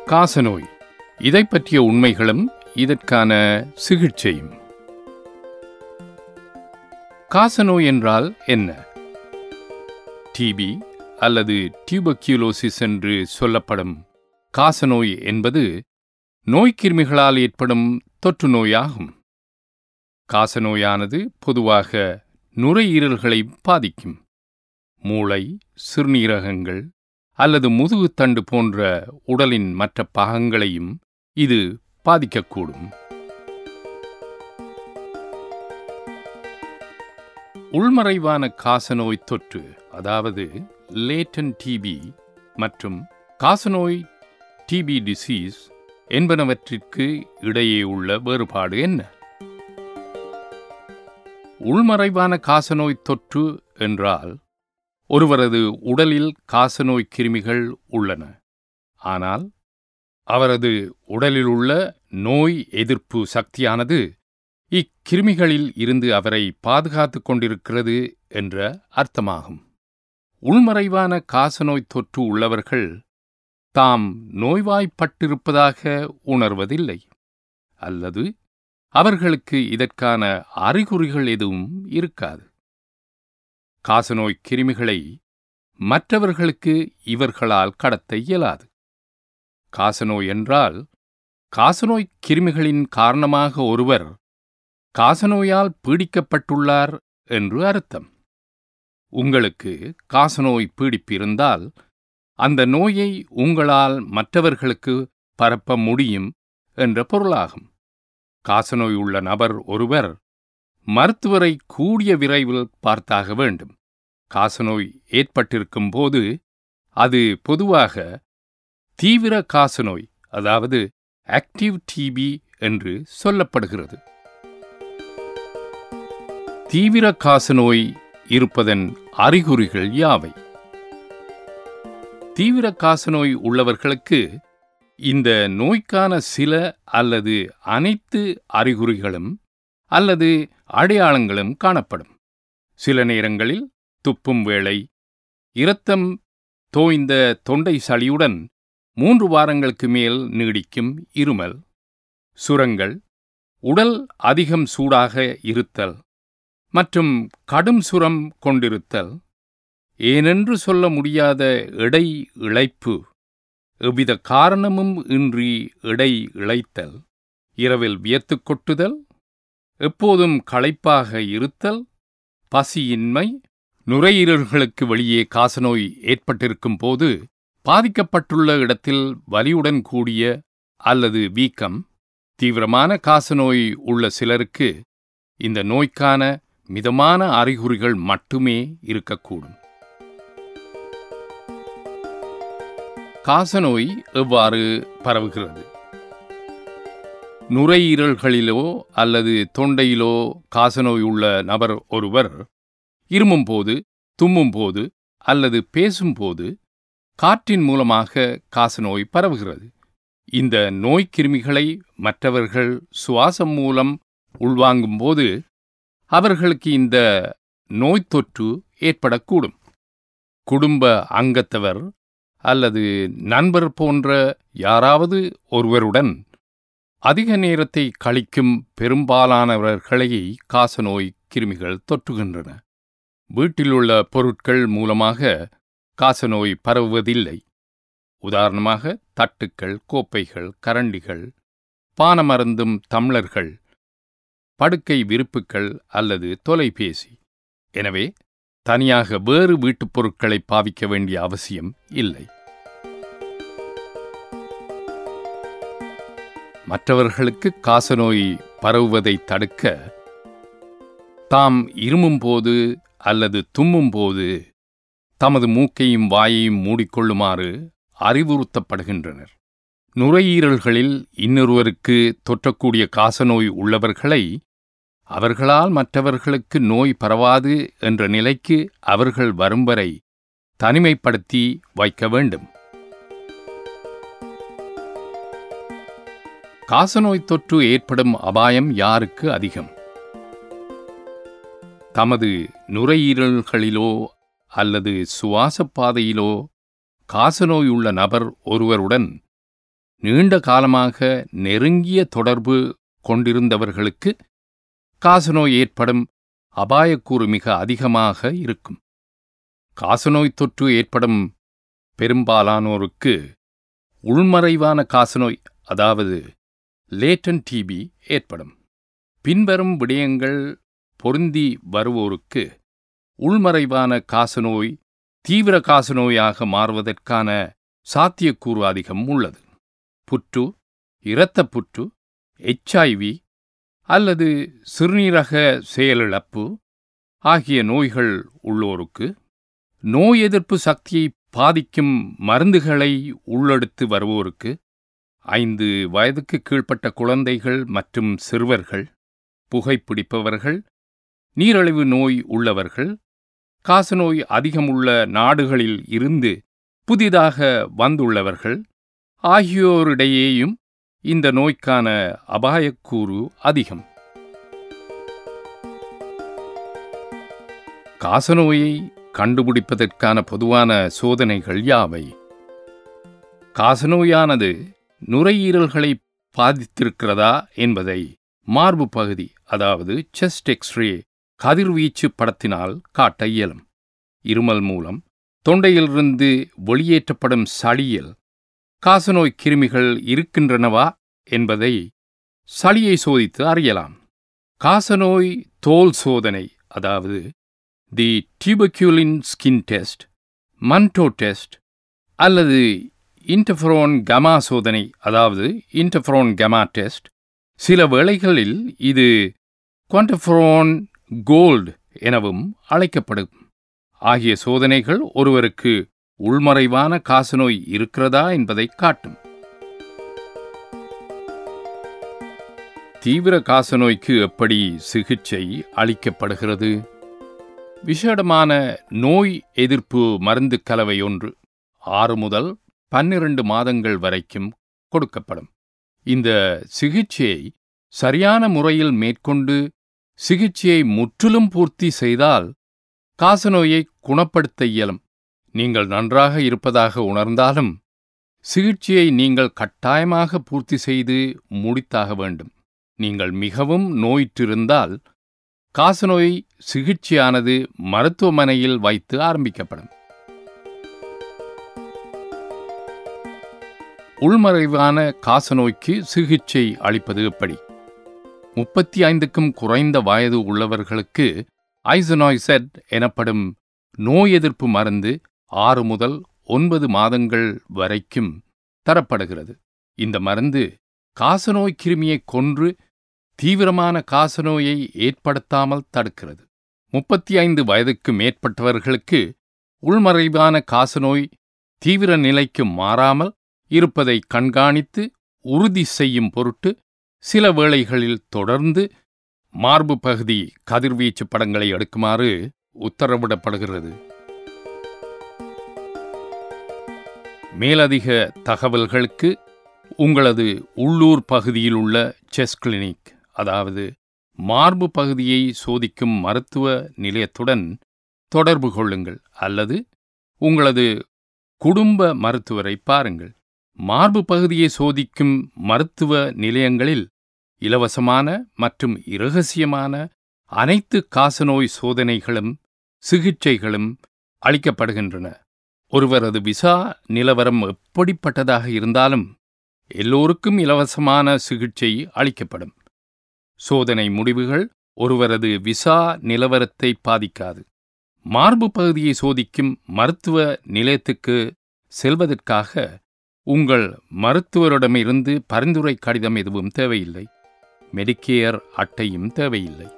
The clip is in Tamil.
காசநோய் இதை பற்றிய உண்மைகளும் இதற்கான சிகிச்சையும் காசநோய் என்றால் என்ன டிபி அல்லது டியூபக்யூலோசிஸ் என்று சொல்லப்படும் காசநோய் என்பது நோய்க்கிருமிகளால் ஏற்படும் தொற்று நோயாகும் காசநோயானது பொதுவாக நுரையீரல்களை பாதிக்கும் மூளை சிறுநீரகங்கள் அல்லது முதுகுத்தண்டு போன்ற உடலின் மற்ற பாகங்களையும் இது பாதிக்கக்கூடும் உள்மறைவான காசநோய் தொற்று அதாவது லேட்டன் டிபி மற்றும் காசநோய் டிபி டிசீஸ் என்பனவற்றிற்கு இடையே உள்ள வேறுபாடு என்ன உள்மறைவான காசநோய் தொற்று என்றால் ஒருவரது உடலில் காசநோய் கிருமிகள் உள்ளன ஆனால் அவரது உடலில் உள்ள நோய் எதிர்ப்பு சக்தியானது இக்கிருமிகளில் இருந்து அவரை பாதுகாத்துக் கொண்டிருக்கிறது என்ற அர்த்தமாகும் உள்மறைவான காசநோய் தொற்று உள்ளவர்கள் தாம் நோய்வாய்ப்பட்டிருப்பதாக உணர்வதில்லை அல்லது அவர்களுக்கு இதற்கான அறிகுறிகள் எதுவும் இருக்காது காசநோய் கிருமிகளை மற்றவர்களுக்கு இவர்களால் கடத்த இயலாது காசநோய் என்றால் காசநோய் கிருமிகளின் காரணமாக ஒருவர் காசநோயால் பீடிக்கப்பட்டுள்ளார் என்று அர்த்தம் உங்களுக்கு காசநோய் பீடிப்பு இருந்தால் அந்த நோயை உங்களால் மற்றவர்களுக்கு பரப்ப முடியும் என்ற பொருளாகும் காசநோய் உள்ள நபர் ஒருவர் மருத்துவரை கூடிய விரைவில் பார்த்தாக வேண்டும் காசநோய் ஏற்பட்டிருக்கும் போது அது பொதுவாக தீவிர காசநோய் அதாவது ஆக்டிவ் டிபி என்று சொல்லப்படுகிறது தீவிர காசநோய் இருப்பதன் அறிகுறிகள் யாவை தீவிர காசநோய் உள்ளவர்களுக்கு இந்த நோய்க்கான சில அல்லது அனைத்து அறிகுறிகளும் அல்லது அடையாளங்களும் காணப்படும் சில நேரங்களில் துப்பும் வேளை இரத்தம் தோய்ந்த தொண்டை சளியுடன் மூன்று வாரங்களுக்கு மேல் நீடிக்கும் இருமல் சுரங்கள் உடல் அதிகம் சூடாக இருத்தல் மற்றும் கடும் சுரம் கொண்டிருத்தல் ஏனென்று சொல்ல முடியாத எடை இழைப்பு எவ்வித காரணமும் இன்றி எடை இழைத்தல் இரவில் வியர்த்துக் கொட்டுதல் எப்போதும் களைப்பாக இருத்தல் பசியின்மை நுரையீரல்களுக்கு வெளியே காசநோய் ஏற்பட்டிருக்கும் போது பாதிக்கப்பட்டுள்ள இடத்தில் வலியுடன் கூடிய அல்லது வீக்கம் தீவிரமான காசநோய் உள்ள சிலருக்கு இந்த நோய்க்கான மிதமான அறிகுறிகள் மட்டுமே இருக்கக்கூடும் காசநோய் எவ்வாறு பரவுகிறது நுரையீரல்களிலோ அல்லது தொண்டையிலோ காசநோய் உள்ள நபர் ஒருவர் இருமும்போது தும்மும்போது அல்லது பேசும்போது காற்றின் மூலமாக காசநோய் பரவுகிறது இந்த நோய் கிருமிகளை மற்றவர்கள் சுவாசம் மூலம் உள்வாங்கும்போது அவர்களுக்கு இந்த நோய் தொற்று ஏற்படக்கூடும் குடும்ப அங்கத்தவர் அல்லது நண்பர் போன்ற யாராவது ஒருவருடன் அதிக நேரத்தை கழிக்கும் பெரும்பாலானவர்களை காசநோய் கிருமிகள் தொற்றுகின்றன வீட்டிலுள்ள பொருட்கள் மூலமாக காசநோய் பரவுவதில்லை உதாரணமாக தட்டுக்கள் கோப்பைகள் கரண்டிகள் பானமருந்தும் தம்ளர்கள் படுக்கை விருப்புக்கள் அல்லது தொலைபேசி எனவே தனியாக வேறு வீட்டுப் பொருட்களை பாவிக்க வேண்டிய அவசியம் இல்லை மற்றவர்களுக்கு காசநோய் பரவுவதை தடுக்க தாம் இருமும்போது அல்லது தும்மும்போது தமது மூக்கையும் வாயையும் மூடிக்கொள்ளுமாறு அறிவுறுத்தப்படுகின்றனர் நுரையீரல்களில் இன்னொருவருக்கு தொற்றக்கூடிய காசநோய் உள்ளவர்களை அவர்களால் மற்றவர்களுக்கு நோய் பரவாது என்ற நிலைக்கு அவர்கள் வரும் வரை தனிமைப்படுத்தி வைக்க வேண்டும் காசநோய் தொற்று ஏற்படும் அபாயம் யாருக்கு அதிகம் தமது நுரையீரல்களிலோ அல்லது சுவாசப் பாதையிலோ காசநோய் உள்ள நபர் ஒருவருடன் நீண்ட காலமாக நெருங்கிய தொடர்பு கொண்டிருந்தவர்களுக்கு காசநோய் ஏற்படும் அபாயக்கூறு மிக அதிகமாக இருக்கும் காசநோய் தொற்று ஏற்படும் பெரும்பாலானோருக்கு உள்மறைவான காசநோய் அதாவது லேட்டன் டிபி ஏற்படும் பின்வரும் விடயங்கள் பொருந்தி வருவோருக்கு உள்மறைவான காசநோய் தீவிர காசநோயாக மாறுவதற்கான சாத்தியக்கூறு அதிகம் உள்ளது புற்று இரத்தப் புற்று எச்ஐவி அல்லது சிறுநீரக செயலிழப்பு ஆகிய நோய்கள் உள்ளோருக்கு நோய் எதிர்ப்பு சக்தியை பாதிக்கும் மருந்துகளை உள்ளெடுத்து வருவோருக்கு ஐந்து வயதுக்கு கீழ்ப்பட்ட குழந்தைகள் மற்றும் சிறுவர்கள் புகைப்பிடிப்பவர்கள் நீரிழிவு நோய் உள்ளவர்கள் காசநோய் அதிகமுள்ள நாடுகளில் இருந்து புதிதாக வந்துள்ளவர்கள் ஆகியோரிடையேயும் இந்த நோய்க்கான அபாயக்கூறு அதிகம் காசநோயை கண்டுபிடிப்பதற்கான பொதுவான சோதனைகள் யாவை காசநோயானது நுரையீரல்களை பாதித்திருக்கிறதா என்பதை மார்பு பகுதி அதாவது செஸ்ட் எக்ஸ்ரே கதிர்வீச்சு படத்தினால் காட்ட இயலும் இருமல் மூலம் தொண்டையிலிருந்து வெளியேற்றப்படும் சளியில் காசநோய் கிருமிகள் இருக்கின்றனவா என்பதை சளியை சோதித்து அறியலாம் காசநோய் தோல் சோதனை அதாவது the tuberculin skin test Mantoux test அல்லது இன்டர்ஃபரோன் கமா சோதனை அதாவது இன்டர்ஃபரோன் கமா டெஸ்ட் சில வேளைகளில் இது குவான்டஃபரோன் கோல்டு எனவும் அழைக்கப்படும் ஆகிய சோதனைகள் ஒருவருக்கு உள்மறைவான காசநோய் இருக்கிறதா என்பதை காட்டும் தீவிர காசநோய்க்கு எப்படி சிகிச்சை அளிக்கப்படுகிறது விஷேடமான நோய் எதிர்ப்பு மருந்து கலவை ஒன்று ஆறு முதல் பன்னிரண்டு மாதங்கள் வரைக்கும் கொடுக்கப்படும் இந்த சிகிச்சையை சரியான முறையில் மேற்கொண்டு சிகிச்சையை முற்றிலும் பூர்த்தி செய்தால் காசநோயை குணப்படுத்த இயலும் நீங்கள் நன்றாக இருப்பதாக உணர்ந்தாலும் சிகிச்சையை நீங்கள் கட்டாயமாக பூர்த்தி செய்து முடித்தாக வேண்டும் நீங்கள் மிகவும் நோயிற்றிருந்தால் காசநோய் சிகிச்சையானது மருத்துவமனையில் வைத்து ஆரம்பிக்கப்படும் உள்மறைவான காசநோய்க்கு சிகிச்சை அளிப்பது எப்படி முப்பத்தி ஐந்துக்கும் குறைந்த வயது உள்ளவர்களுக்கு ஐசனாய்செட் எனப்படும் நோய் எதிர்ப்பு மருந்து ஆறு முதல் ஒன்பது மாதங்கள் வரைக்கும் தரப்படுகிறது இந்த மருந்து காசநோய் கிருமியை கொன்று தீவிரமான காசநோயை ஏற்படுத்தாமல் தடுக்கிறது முப்பத்தி ஐந்து வயதுக்கு மேற்பட்டவர்களுக்கு உள்மறைவான காசநோய் தீவிர நிலைக்கு மாறாமல் இருப்பதை கண்காணித்து உறுதி செய்யும் பொருட்டு சில வேளைகளில் தொடர்ந்து மார்பு பகுதி கதிர்வீச்சு படங்களை எடுக்குமாறு உத்தரவிடப்படுகிறது மேலதிக தகவல்களுக்கு உங்களது உள்ளூர் பகுதியில் உள்ள செஸ் கிளினிக் அதாவது மார்பு பகுதியை சோதிக்கும் மருத்துவ நிலையத்துடன் தொடர்பு கொள்ளுங்கள் அல்லது உங்களது குடும்ப மருத்துவரை பாருங்கள் மார்பு பகுதியை சோதிக்கும் மருத்துவ நிலையங்களில் இலவசமான மற்றும் இரகசியமான அனைத்து காசநோய் சோதனைகளும் சிகிச்சைகளும் அளிக்கப்படுகின்றன ஒருவரது விசா நிலவரம் எப்படிப்பட்டதாக இருந்தாலும் எல்லோருக்கும் இலவசமான சிகிச்சை அளிக்கப்படும் சோதனை முடிவுகள் ஒருவரது விசா நிலவரத்தை பாதிக்காது மார்பு பகுதியை சோதிக்கும் மருத்துவ நிலையத்துக்கு செல்வதற்காக உங்கள் மருத்துவரிடமிருந்து பரிந்துரை கடிதம் எதுவும் தேவையில்லை மெடிக்கேர் அட்டையும் தேவையில்லை